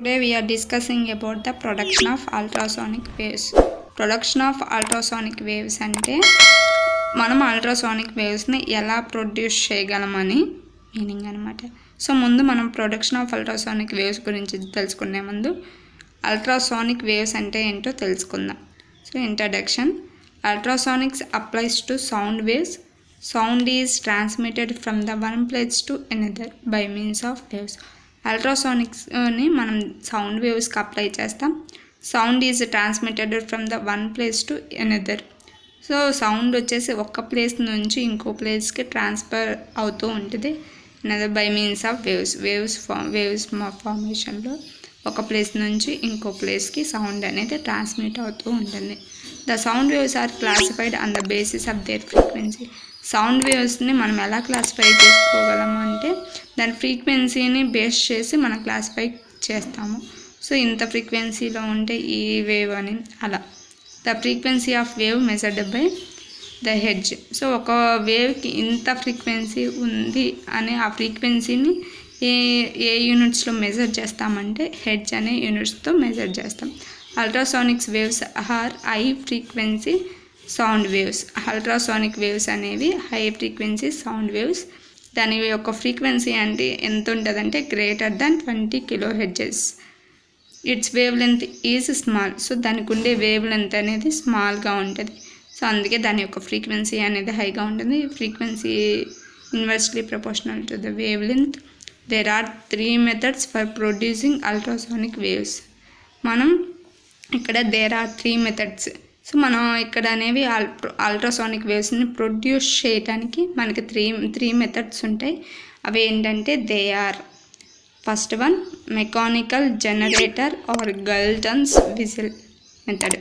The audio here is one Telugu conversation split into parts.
Today we are discussing about the production of ultrasonic waves. Production of ultrasonic waves అంటే మనం అల్ట్రాసానిక్ వేవ్స్ని ఎలా ప్రొడ్యూస్ చేయగలమని మీనింగ్ అనమాట సో ముందు మనం ప్రొడక్షన్ ఆఫ్ అల్ట్రాసానిక్ వేవ్స్ గురించి తెలుసుకునే ముందు అల్ట్రాసానిక్ వేవ్స్ అంటే ఏంటో తెలుసుకుందాం so introduction ultrasonics applies to sound waves sound is transmitted from the one place to another by means of waves అల్ట్రాసానిక్స్ని మనం సౌండ్ వేవ్స్కి అప్లై చేస్తాం sound is transmitted from the one place to another so sound వచ్చేసి ఒక్క ప్లేస్ నుంచి ఇంకో ప్లేస్కి ట్రాన్స్ఫర్ అవుతూ ఉంటుంది another by means of waves waves form waves ఫార్మేషన్లో ఒక ప్లేస్ నుంచి ఇంకో ప్లేస్కి సౌండ్ అనేది ట్రాన్స్మిట్ అవుతూ ఉంటుంది the sound waves are classified on the basis of their frequency sound వేవ్స్ని మనం ఎలా క్లాసిఫై చేసుకోగలము అంటే దాని ఫ్రీక్వెన్సీని బేస్ చేసి మనం క్లాసిఫై చేస్తాము సో ఇంత ఫ్రీక్వెన్సీలో ఉంటే ఈ వేవ్ అని అలా the frequency of wave measured by the hertz so ఒక వేవ్కి ఇంత ఫ్రీక్వెన్సీ ఉంది అని ఆ ఫ్రీక్వెన్సీని ఏ ఏ యూనిట్స్లో మెజర్ చేస్తామంటే హెడ్జ్ అనే యూనిట్స్తో మెజర్ చేస్తాం ultrasonics waves are high frequency sound waves ultrasonic waves అనేవి హై ఫ్రీక్వెన్సీ సౌండ్ వేవ్స్ దాని యొక్క ఫ్రీక్వెన్సీ అంటే ఎంత ఉంటుందంటే greater than twenty kilo hertz it's wave length is small so దానికి ఉండే వేవ్ లెంత్ అనేది స్మాల్గా ఉంటుంది సో అందుకే దాని యొక్క ఫ్రీక్వెన్సీ అనేది హైగా ఉంటుంది frequency inversely proportional to the wave length there are three methods for producing ultrasonic waves మనం ఇక్కడ there are three methods so మనం ఇక్కడ అనేవి అల్ట్రాసానిక్ వేవ్స్ని ప్రొడ్యూస్ చేయడానికి మనకి త్రీ త్రీ మెథడ్స్ ఉంటాయి అవి ఏంటంటే they are first one mechanical generator or Galton's whistle method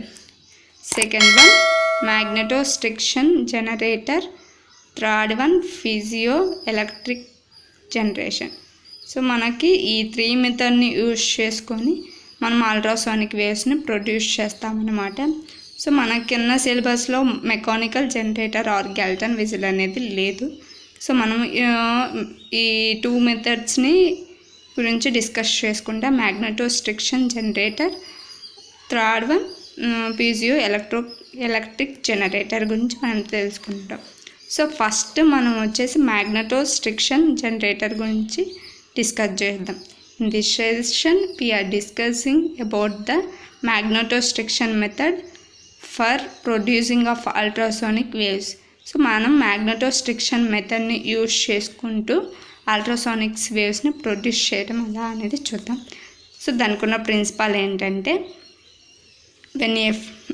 second one magnetostriction generator third one piezo electric generation so మనకి ఈ త్రీ మెథడ్ని యూజ్ చేసుకొని మనం అల్ట్రాసానిక్ వేవ్స్ని ప్రొడ్యూస్ చేస్తామన్నమాట సో మన కింద సిలబస్లో mechanical generator or Galton whistle అనేది లేదు సో మనం ఈ టూ మెథడ్స్ని గురించి డిస్కస్ చేసుకుంటా magnetostriction generator third one piezo electro electric generator గురించి మనం తెలుసుకుంటాం సో ఫస్ట్ మనం వచ్చేసి మ్యాగ్నెటోస్ట్రిక్షన్ జనరేటర్ గురించి డిస్కస్ చేద్దాం in this session we're discussing about the magnetostriction method for producing of ultrasonic waves so మనం మ్యాగ్నెటోస్ట్రిక్షన్ మెథడ్ని యూజ్ చేసుకుంటూ అల్ట్రాసానిక్స్ వేవ్స్ని ప్రొడ్యూస్ చేయడం ఎలా అనేది చూద్దాం సో దానికి ఉన్న ప్రిన్సిపాల్ ఏంటంటే when a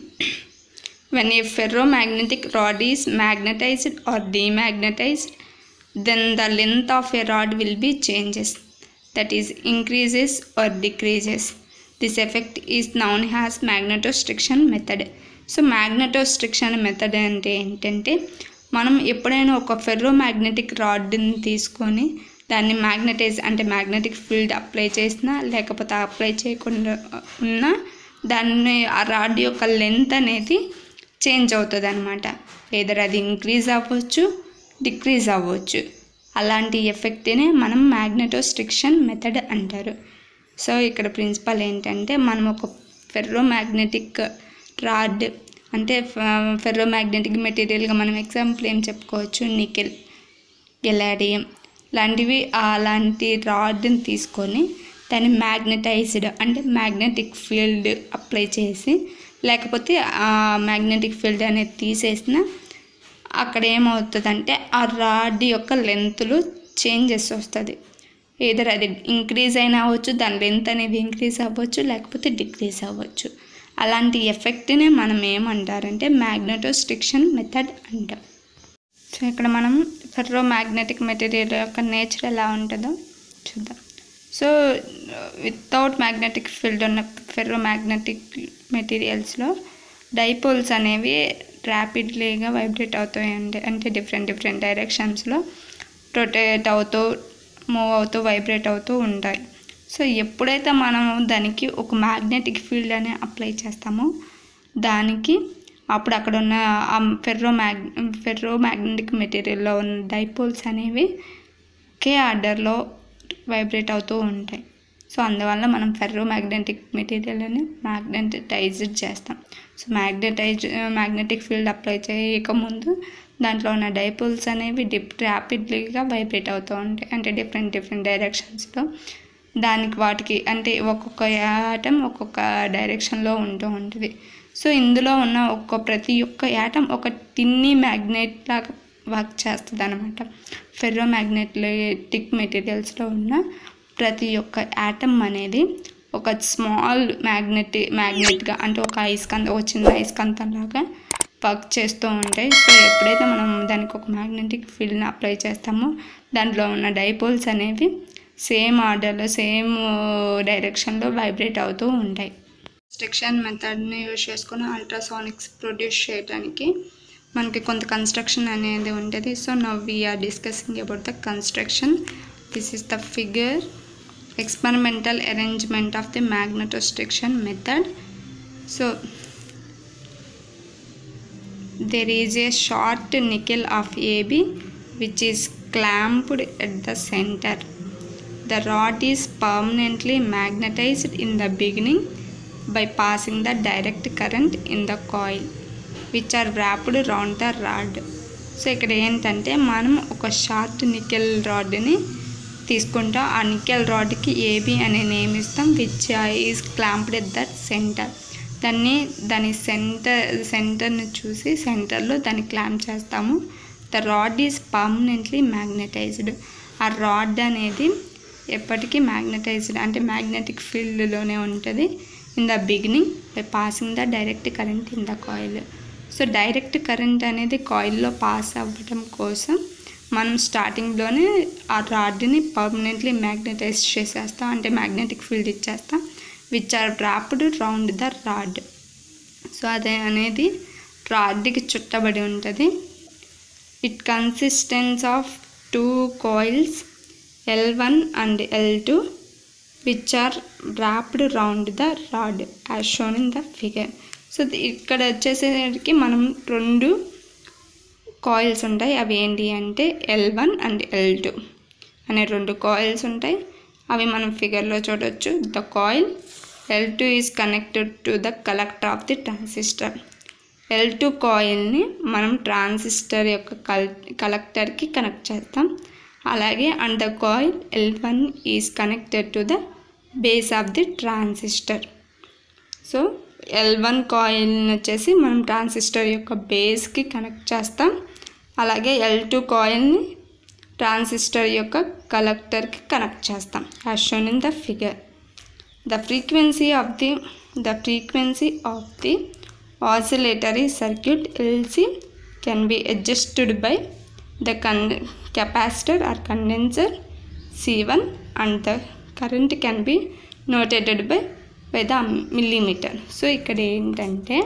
when a ferromagnetic rod is magnetized or demagnetized then the length of a rod will be changes that is increases or decreases this effect is known has magnetostriction method so magnetostriction method అంటే ఏంటంటే మనం ఎప్పుడైనా ఒక ఫెర్రో మ్యాగ్నెటిక్ రాడ్ని తీసుకొని దాన్ని మ్యాగ్నటైజ్ అంటే మ్యాగ్నెటిక్ ఫీల్డ్ అప్లై చేసినా లేకపోతే అప్లై చేయకుండా ఉన్నా దాన్ని ఆ రాడ్ యొక్క లెంత్ అనేది చేంజ్ అవుతుంది అనమాట ఏదర్ అది ఇంక్రీజ్ అవ్వచ్చు డిక్రీజ్ అవ్వచ్చు అలాంటి ఎఫెక్ట్నే మనం మ్యాగ్నెటోస్ట్రిక్షన్ మెథడ్ అంటారు సో ఇక్కడ ప్రిన్సిపల్ ఏంటంటే మనం ఒక ఫెర్రో మ్యాగ్నెటిక్ రాడ్ అంటే ఫెర్రో మ్యాగ్నెటిక్ మెటీరియల్గా మనం ఎగ్జాంపుల్ ఏం చెప్పుకోవచ్చు నికెల్ గెలాడియం లాంటివి అలాంటి రాడ్ని తీసుకొని దాన్ని మ్యాగ్నటైజ్డ్ అంటే మ్యాగ్నెటిక్ ఫీల్డ్ అప్లై చేసి లేకపోతే ఆ మ్యాగ్నెటిక్ ఫీల్డ్ అనేది తీసేసిన అక్కడ ఏమవుతుందంటే ఆ రాడ్ యొక్క లెంత్లు చేంజెస్ వస్తుంది ఏదర్ అది ఇంక్రీజ్ అయినా అవ్వచ్చు దాని లెంత్ అనేది ఇంక్రీజ్ అవ్వచ్చు లేకపోతే డిక్రీజ్ అవ్వచ్చు అలాంటి ఎఫెక్ట్నే మనం ఏమంటారంటే మ్యాగ్నెటోస్ట్రిక్షన్ మెథడ్ అంటాం సో ఇక్కడ మనం ఫెర్రో మ్యాగ్నెటిక్ మెటీరియల్ యొక్క నేచర్ ఎలా ఉంటుందో చూద్దాం సో వితౌట్ మ్యాగ్నెటిక్ ఫీల్డ్ ఉన్న ఫెర్రో మ్యాగ్నెటిక్ మెటీరియల్స్లో డైపోల్స్ అనేవి ర్యాపిడ్లీగా వైబ్రేట్ అవుతాయండి అంటే డిఫరెంట్ డిఫరెంట్ డైరెక్షన్స్లో రొటేట్ అవుతూ మూవ్ అవుతూ వైబ్రేట్ అవుతూ ఉంటాయి సో ఎప్పుడైతే మనం దానికి ఒక మ్యాగ్నెటిక్ ఫీల్డ్ అని అప్లై చేస్తామో దానికి అప్పుడు అక్కడ ఉన్న ఆ ఫెర్రో మ్యాగ్ ఫెర్రో మ్యాగ్నెటిక్ మెటీరియల్లో ఉన్న డైపోల్స్ అనేవి ఒకే ఆర్డర్లో వైబ్రేట్ అవుతూ ఉంటాయి సో అందువల్ల మనం ఫెర్రో మ్యాగ్నెటిక్ మెటీరియల్ని మ్యాగ్నెటైజ్డ్ చేస్తాం so magnetize magnetic field apply చేయకముందు దాంట్లో ఉన్న డైపోల్స్ అనేవి డిప్ ర్యాపిడ్లీగా వైబ్రేట్ అవుతూ ఉంటాయి అంటే డిఫరెంట్ డిఫరెంట్ డైరెక్షన్స్లో దానికి వాటికి అంటే ఒక్కొక్క యాటం ఒక్కొక్క డైరెక్షన్లో ఉంటూ ఉంటుంది సో ఇందులో ఉన్న ఒక్క ప్రతి ఒక్క యాటం ఒక టిన్ని మ్యాగ్నెట్ లాగా వర్క్ చేస్తుంది అనమాట ఫెర్రో మ్యాగ్నెటిక్ మెటీరియల్స్లో ఉన్న ప్రతి ఒక్క యాటమ్ అనేది ఒక స్మాల్ మ్యాగ్నెటి మ్యాగ్నెట్గా అంటే ఒక అయస్కాంతం ఒక చిన్న అయస్కాంతం లాగా వర్క్ చేస్తూ ఉంటాయి సో ఎప్పుడైతే మనం దానికి ఒక మ్యాగ్నెటిక్ ఫీల్డ్ని అప్లై చేస్తామో దాంట్లో ఉన్న డైపోల్స్ అనేవి సేమ్ ఆర్డర్లో సేమ్ డైరెక్షన్లో వైబ్రేట్ అవుతూ ఉంటాయి కన్స్ట్రక్షన్ మెథడ్ని యూజ్ చేసుకుని అల్ట్రాసానిక్స్ ప్రొడ్యూస్ చేయడానికి మనకి కొంత కన్స్ట్రక్షన్ అనేది ఉంటుంది so now we're discussing about the construction this is the figure experimental arrangement of the magnetostriction method so there is a short nickel of AB which is clamped at the center the rod is permanently magnetized in the beginning by passing the direct current in the coil which are wrapped around the rod సో ఇక్కడ ఏంటంటే మనం ఒక షార్ట్ నికెల్ రాడ్ని తీసుకుంటాం ఆ నికెల్ రాడ్కి ఏబి అనే నేమ్ ఇస్తాం which is clamped at that centre దాన్ని దాని సెంటర్ సెంటర్ని చూసి సెంటర్లో దాన్ని క్లాంప్ చేస్తాము the rod is permanently magnetized ఆ రాడ్ అనేది ఎప్పటికీ మ్యాగ్నటైజ్డ్ అంటే మ్యాగ్నెటిక్ ఫీల్డ్లోనే ఉంటుంది in the beginning by passing the direct current in the coil so direct current అనేది కాయిల్లో పాస్ అవ్వడం కోసం మనం స్టార్టింగ్లోనే ఆ రాడ్ని పర్మనెంట్లీ మ్యాగ్నటైజ్ చేసేస్తాం అంటే మ్యాగ్నెటిక్ ఫీల్డ్ ఇచ్చేస్తాం which are dropped round the rod so అదే అనేది రాడ్కి చుట్టబడి ఉంటుంది it consistence of two coils L one and L two which are dropped round the rod as shown in the figure so ఇక్కడ వచ్చేసరికి మనం రెండు కాయిల్స్ ఉంటాయి అవి ఏంటి అంటే L one and L two అనే రెండు కాయిల్స్ ఉంటాయి అవి మనం ఫిగర్లో చూడొచ్చు the coil L two is connected to the collector of the transistor L two కాయిల్ని మనం ట్రాన్సిస్టర్ యొక్క కల్ కలెక్టర్కి కనెక్ట్ చేస్తాం అలాగే and the coil L one is connected to the base of the transistor so L one కాయిల్ని వచ్చేసి మనం ట్రాన్సిస్టర్ యొక్క బేస్కి కనెక్ట్ చేస్తాం అలాగే ఎల్ టూ కాయిల్ని ట్రాన్సిస్టర్ యొక్క కలెక్టర్కి కనెక్ట్ చేస్తాం as shown in the figure the frequency of the the frequency of the oscillatory circuit LC can be adjusted by the con capacitor or condenser C one and the current can be noted by by the millimetre so ఇక్కడ ఏంటంటే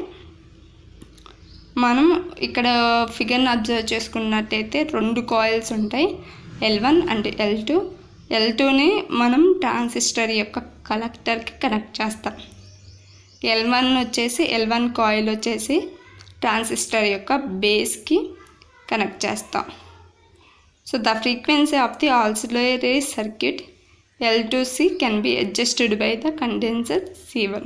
మనం ఇక్కడ ఫిగర్ని అబ్జర్వ్ చేసుకున్నట్టయితే రెండు కాయిల్స్ ఉంటాయి L one and L two L టూని మనం ట్రాన్సిస్టర్ యొక్క కలెక్టర్కి కనెక్ట్ చేస్తాం ఎల్ వన్ వచ్చేసి ఎల్ వన్ కాయిల్ వచ్చేసి ట్రాన్సిస్టర్ యొక్క బేస్కి కనెక్ట్ చేస్తాం so the frequency of the oscillatory circuit L two C can be adjusted by the condenser C one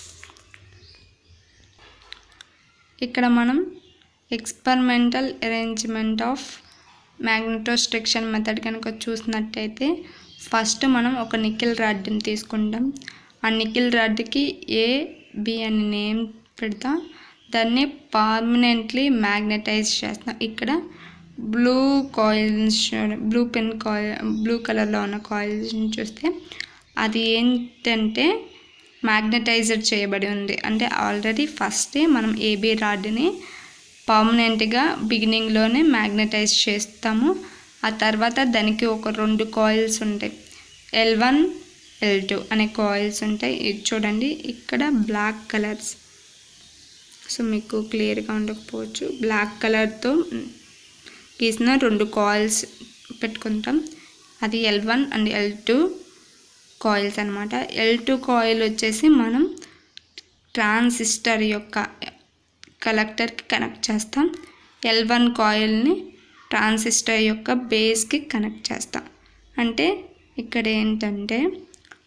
ఇక్కడ మనం experimental arrangement of magnetostriction method కనుక చూసినట్టయితే ఫస్ట్ మనం ఒక నికిల్ రాడ్ని తీసుకుంటాం ఆ నికిల్ రాడ్కి ఏ బి అని నేమ్ పెడతాం దాన్ని పర్మనెంట్లీ మ్యాగ్నటైజ్ చేస్తాం ఇక్కడ blue coils blue pen coil blue కలర్లో ఉన్న కాయిల్స్ని చూస్తే అది ఏంటంటే మ్యాగ్నటైజర్ చేయబడి ఉంది అంటే ఆల్రెడీ ఫస్టే మనం ఏబీ రాడ్ని పర్మనెంట్గా బిగినింగ్లోనే మ్యాగ్నటైజ్ చేస్తాము ఆ తర్వాత దానికి ఒక రెండు కాయిల్స్ ఉంటాయి ఎల్ వన్ ఎల్ టూ అనే కాయిల్స్ ఉంటాయి ఇది చూడండి ఇక్కడ బ్లాక్ కలర్స్ సో మీకు క్లియర్గా ఉండకపోవచ్చు బ్లాక్ కలర్తో గీసిన రెండు కాయిల్స్ పెట్టుకుంటాం అది L one and L two coils అనమాట ఎల్ టూ కాయిల్ వచ్చేసి మనం ట్రాన్సిస్టర్ యొక్క కలెక్టర్కి కనెక్ట్ చేస్తాం ఎల్ వన్ కాయిల్ని ట్రాన్సిస్టర్ యొక్క బేస్కి కనెక్ట్ చేస్తాం అంటే ఇక్కడ ఏంటంటే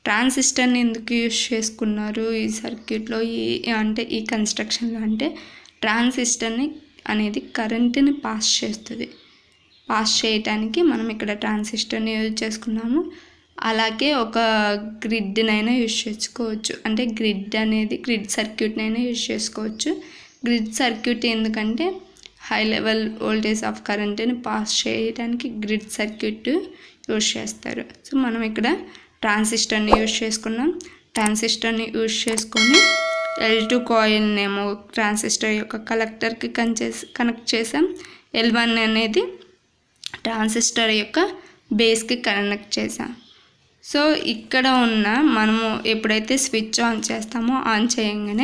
ట్రాన్సిస్టర్ని ఎందుకు యూజ్ చేసుకున్నారు ఈ సర్క్యూట్లో ఈ అంటే ఈ కన్స్ట్రక్షన్లో అంటే ట్రాన్సిస్టర్ని అనేది కరెంటుని పాస్ చేస్తుంది పాస్ చేయటానికి మనం ఇక్కడ ట్రాన్సిస్టర్ని యూజ్ చేసుకున్నాము అలాగే ఒక గ్రిడ్నైనా యూజ్ చేసుకోవచ్చు అంటే గ్రిడ్ అనేది గ్రిడ్ సర్క్యూట్నైనా యూజ్ చేసుకోవచ్చు గ్రిడ్ సర్క్యూట్ ఎందుకంటే హై లెవెల్ వోల్టేజ్ ఆఫ్ కరెంట్ని పాస్ చేయడానికి గ్రిడ్ సర్క్యూట్ యూజ్ చేస్తారు సో మనం ఇక్కడ ట్రాన్సిస్టర్ని యూజ్ చేసుకున్నాం ట్రాన్సిస్టర్ని యూజ్ చేసుకొని ఎల్ టూ కాయిల్నేమో ట్రాన్సిస్టర్ యొక్క కలెక్టర్కి కన్చేసి కనెక్ట్ చేసాం ఎల్ వన్ అనేది ట్రాన్సిస్టర్ యొక్క బేస్కి కనెక్ట్ చేసాం సో ఇక్కడ ఉన్న మనము ఎప్పుడైతే స్విచ్ ఆన్ చేస్తామో ఆన్ చేయగానే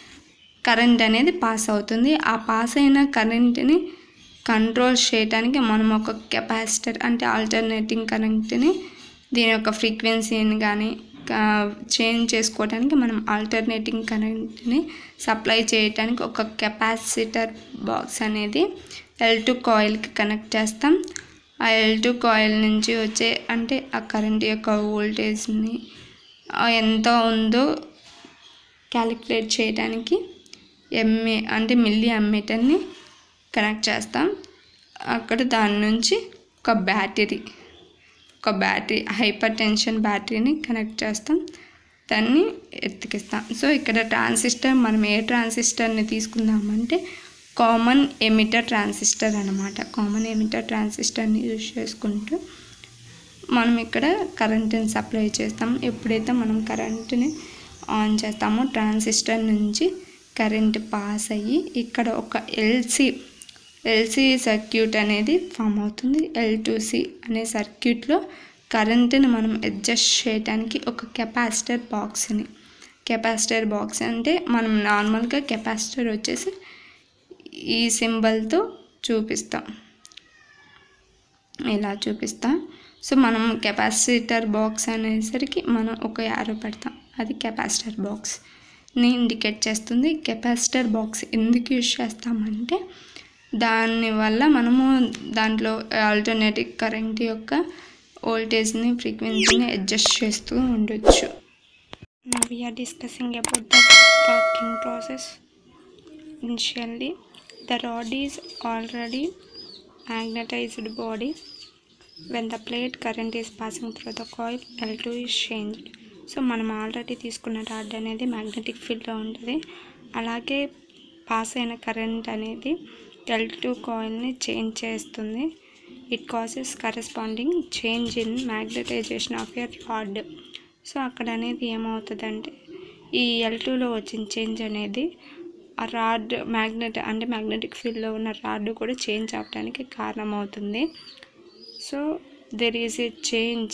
కరెంట్ అనేది పాస్ అవుతుంది ఆ పాస్ అయిన కరెంట్ని కంట్రోల్ చేయడానికి మనం ఒక కెపాసిటర్ అంటే ఆల్టర్నేటింగ్ కరెంట్ని దీని యొక్క ఫ్రీక్వెన్సీని కానీ చేంజ్ చేసుకోవడానికి మనం ఆల్టర్నేటింగ్ కరెంట్ని సప్లై చేయడానికి ఒక కెపాసిటర్ బాక్స్ అనేది ఎల్ టూ కాయిల్కి కనెక్ట్ చేస్తాం ఆ ఎల్ టూ కాయిల్ నుంచి వచ్చే అంటే ఆ కరెంట్ యొక్క వోల్టేజ్ని ఎంత ఉందో క్యాలిక్యులేట్ చేయడానికి ఎంఏ అంటే మిల్లీ అమ్మీటర్ని కనెక్ట్ చేస్తాం అక్కడ దాని నుంచి ఒక బ్యాటరీ ఒక బ్యాటరీ హైపర్ టెన్షన్ బ్యాటరీని కనెక్ట్ చేస్తాం దాన్ని ఎత్తికిస్తాం సో ఇక్కడ ట్రాన్సిస్టర్ మనం ఏ ట్రాన్సిస్టర్ని తీసుకుందామంటే కామన్ ఎమిటర్ ట్రాన్సిస్టర్ అనమాట కామన్ ఎమిటర్ ట్రాన్సిస్టర్ని యూజ్ చేసుకుంటూ మనం ఇక్కడ కరెంటుని సప్లై చేస్తాం ఎప్పుడైతే మనం కరెంటుని ఆన్ చేస్తామో ట్రాన్సిస్టర్ నుంచి కరెంట్ పాస్ అయ్యి ఇక్కడ ఒక ఎల్సి ఎల్సి సర్క్యూట్ అనేది ఫామ్ అవుతుంది ఎల్ టు సి అనే సర్క్యూట్లో కరెంటుని మనం అడ్జస్ట్ చేయడానికి ఒక కెపాసిటర్ బాక్స్ని కెపాసిటర్ బాక్స్ అంటే మనం నార్మల్గా కెపాసిటర్ వచ్చేసి ఈ సింబల్తో చూపిస్తాం ఇలా చూపిస్తాం సో మనం కెపాసిటర్ బాక్స్ అనేసరికి మనం ఒక యారో పెడతాం అది కెపాసిటర్ బాక్స్ని ఇండికేట్ చేస్తుంది కెపాసిటర్ బాక్స్ ఎందుకు యూజ్ చేస్తామంటే దానివల్ల మనము దాంట్లో ఆల్టర్నేటివ్ కరెంట్ యొక్క వోల్టేజ్ని ఫ్రీక్వెన్సీని అడ్జస్ట్ చేస్తూ ఉండొచ్చు Now we are discussing about the working process. Initially, the rod is already magnetized body. When the plate current is passing through the coil, L2 is changed. So మనం ఆల్రెడీ తీసుకున్న రాడ్ అనేది మ్యాగ్నెటిక్ ఫీల్డ్లో ఉంటుంది అలాగే పాస్ అయిన కరెంట్ అనేది ఎల్ టూ కాయిల్ని చేంజ్ చేస్తుంది it causes corresponding change in magnetization of a rod so అక్కడ అనేది ఏమవుతుందంటే ఈ ఎల్ టూలో వచ్చిన చేంజ్ అనేది ఆ రాడ్ మ్యాగ్నెట్ అంటే మ్యాగ్నెటిక్ ఫీల్డ్లో ఉన్న రాడ్ కూడా చేంజ్ అవ్వడానికి కారణమవుతుంది so there is a change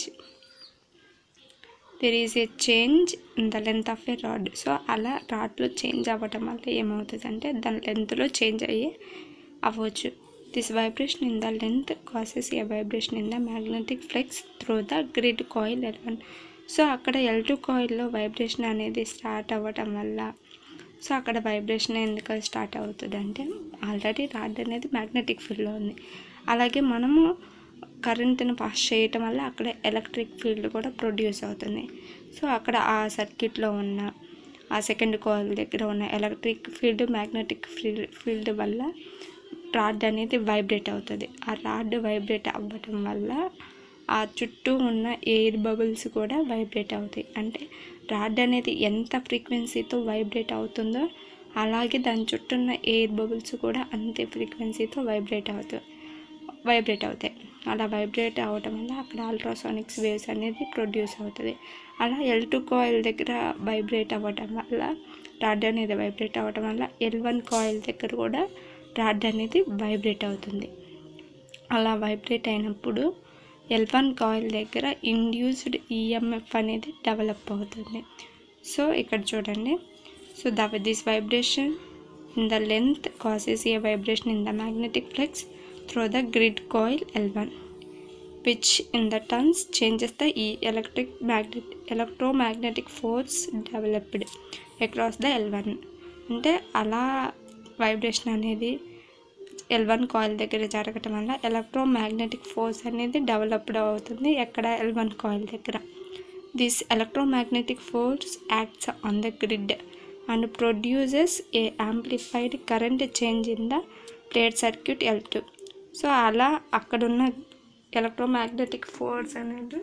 there is a change in the length of a rod so అలా రాడ్లో చేంజ్ అవ్వటం వల్ల ఏమవుతుందంటే దాని లెంత్లో చేంజ్ అయ్యి అవ్వచ్చు this vibration in the length causes a vibration in the magnetic flux through the grid coil L so అక్కడ ఎల్ టూ కాయిల్లో వైబ్రేషన్ అనేది స్టార్ట్ అవ్వటం వల్ల సో అక్కడ వైబ్రేషన్ ఎందుకు స్టార్ట్ అవుతుంది అంటే ఆల్రెడీ రాడ్ అనేది మ్యాగ్నెటిక్ ఫీల్డ్లో ఉంది అలాగే మనము కరెంట్ని పాస్ చేయటం వల్ల అక్కడ ఎలక్ట్రిక్ ఫీల్డ్ కూడా ప్రొడ్యూస్ అవుతుంది సో అక్కడ ఆ సర్క్యూట్లో ఉన్న ఆ సెకండ్ కాయిల్ దగ్గర ఉన్న electric field magnetic field field వల్ల రాడ్ అనేది వైబ్రేట్ అవుతుంది ఆ రాడ్ వైబ్రేట్ అవ్వటం వల్ల ఆ చుట్టూ ఉన్న ఎయిర్ బబుల్స్ కూడా వైబ్రేట్ అవుతాయి అంటే రాడ్ అనేది ఎంత ఫ్రీక్వెన్సీతో వైబ్రేట్ అవుతుందో అలాగే దాని చుట్టూ ఉన్న ఎయిర్ బబుల్స్ కూడా అంతే ఫ్రీక్వెన్సీతో వైబ్రేట్ అవుతాయి వైబ్రేట్ అవుతాయి అలా వైబ్రేట్ అవ్వటం వల్ల అక్కడ అల్ట్రాసానిక్స్ వేవ్స్ అనేది ప్రొడ్యూస్ అవుతుంది అలా ఎల్ టూ కాయిల్ దగ్గర వైబ్రేట్ అవ్వటం వల్ల రాడ్ అనేది వైబ్రేట్ అవ్వటం వల్ల ఎల్ వన్ కాయిల్ దగ్గర కూడా రాడ్ అనేది వైబ్రేట్ అవుతుంది అలా వైబ్రేట్ అయినప్పుడు ఎల్ వన్ కాయిల్ దగ్గర ఇండ్యూస్డ్ ఈఎంఎఫ్ అనేది డెవలప్ అవుతుంది సో ఇక్కడ చూడండి so the this vibration in the length causes a vibration in the magnetic flux through the grid coil L one which in the turns changes the ఈ electric magnet electromagnetic force developed across the L one అంటే అలా వైబ్రేషన్ అనేది ఎల్ వన్ కాయిల్ దగ్గర జరగటం వల్ల ఎలక్ట్రోమాగ్నెటిక్ ఫోర్స్ అనేది డెవలప్డ్ అవుతుంది ఎక్కడ ఎల్ వన్ కాయిల్ దగ్గర This electromagnetic force acts on the grid and produces a amplified current change in the plate circuit L2. So అలా అక్కడున్న ఎలక్ట్రోమాగ్నెటిక్ ఫోర్స్ అనేది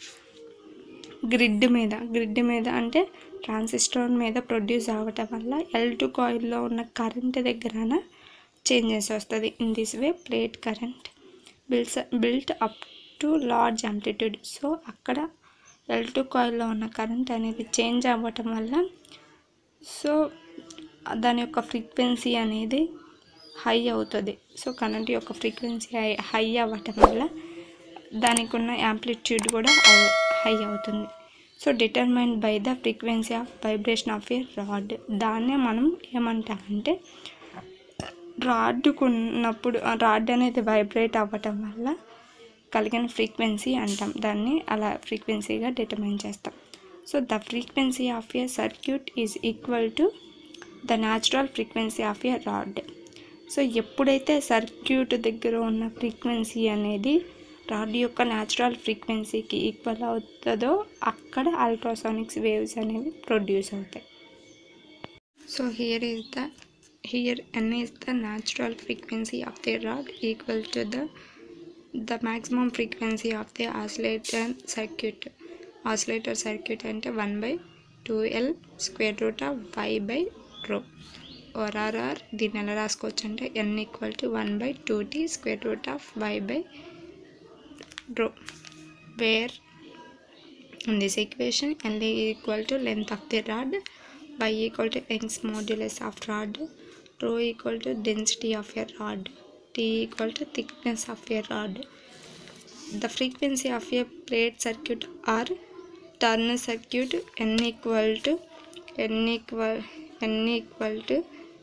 గ్రిడ్ మీద గ్రిడ్ మీద అంటే ట్రాన్సిస్టర్ మీద ప్రొడ్యూస్ అవ్వటం వల్ల ఎల్ టూ కాయిల్లో ఉన్న కరెంట్ దగ్గరన చేంజెస్ వస్తుంది in this way plate current builds built up to large amplitude so అక్కడ ఎల్ టూ కాయిల్లో ఉన్న కరెంట్ అనేది చేంజ్ అవ్వటం వల్ల సో దాని యొక్క ఫ్రీక్వెన్సీ అనేది హై అవుతుంది సో కరెంట్ యొక్క ఫ్రీక్వెన్సీ హై హై అవ్వటం వల్ల దానికి ఉన్న యాంప్లిట్యూడ్ కూడా హై అవుతుంది so determined by the frequency of vibration of a rod దాన్నే మనం ఏమంటామంటే రాడ్కు ఉన్నప్పుడు రాడ్ అనేది వైబ్రేట్ అవ్వటం వల్ల కలిగిన ఫ్రీక్వెన్సీ అంటాం దాన్ని అలా ఫ్రీక్వెన్సీగా డిటర్మైన్ చేస్తాం so the frequency of a circuit is equal to the natural frequency of a rod so ఎప్పుడైతే సర్క్యూట్ దగ్గర ఉన్న ఫ్రీక్వెన్సీ అనేది రాడ్ యొక్క న్యాచురల్ ఫ్రీక్వెన్సీకి ఈక్వల్ అవుతుందో అక్కడ అల్ట్రాసానిక్స్ వేవ్స్ అనేవి ప్రొడ్యూస్ అవుతాయి So here is the here n is the natural frequency of the rod equal to the the maximum frequency of the oscillator circuit. Oscillator circuit అంటే one by two L square root of Y by rho or R R దీన్ని ఎలా రాసుకోవచ్చు అంటే N equal to one by two T square root of Y by rho where in this equation L equal to length of the rod y equal to Young's modulus of rod rho equal to density of a rod t equal to thickness of a rod the frequency of a plate circuit or turn circuit n equal to n equal n equal to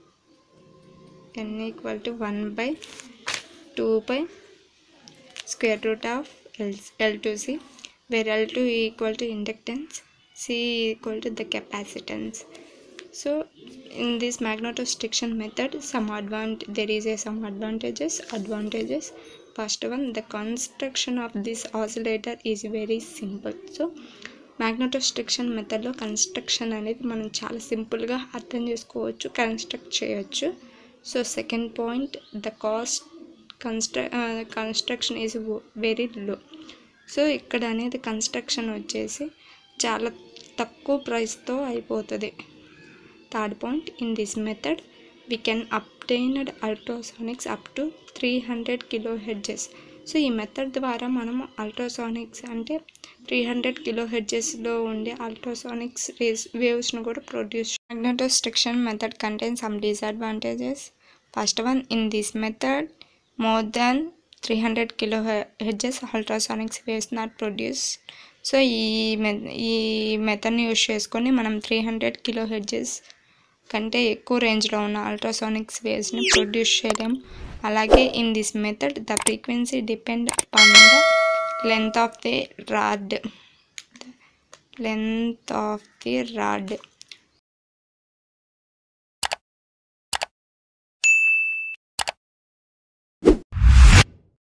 n equal to 1 by 2 by square root of L, L2C where L2 equal to inductance C equal to the capacitance so in this magnetostriction method some advant there is a some advantages advantages first one the construction of this oscillator is very simple so magnetostriction మెథడ్లో కన్స్ట్రక్షన్ అనేది మనం చాలా సింపుల్గా అర్థం చేసుకోవచ్చు కన్స్ట్రక్ట్ చేయొచ్చు so second point the cost కన్స్ట్ర construction is very low so ఇక్కడ అనేది కన్స్ట్రక్షన్ వచ్చేసి చాలా తక్కువ ప్రైస్తో అయిపోతుంది third point in this method we can obtained ultrasonics up to three hundred kilo hertz so ఈ మెథడ్ ద్వారా మనము అల్ట్రాసానిక్స్ అంటే త్రీ హండ్రెడ్ కిలో హెడ్జెస్లో ఉండే అల్ట్రాసానిక్స్ రేస్ వేవ్స్ను కూడా produce magnetostriction method contain some disadvantages first one in this method more than three hundred kilo hertz ultrasonics waves not produce so ఈ మె ఈ మెథడ్ని యూజ్ చేసుకొని మనం త్రీ హండ్రెడ్ కిలో హెడ్జెస్ కంటే ఎక్కువ రేంజ్లో ఉన్న అల్ట్రాసానిక్స్ వేవ్స్ని ప్రొడ్యూస్ చేయలేం అలాగే in this method the frequency depend upon the length of the rod length of the rod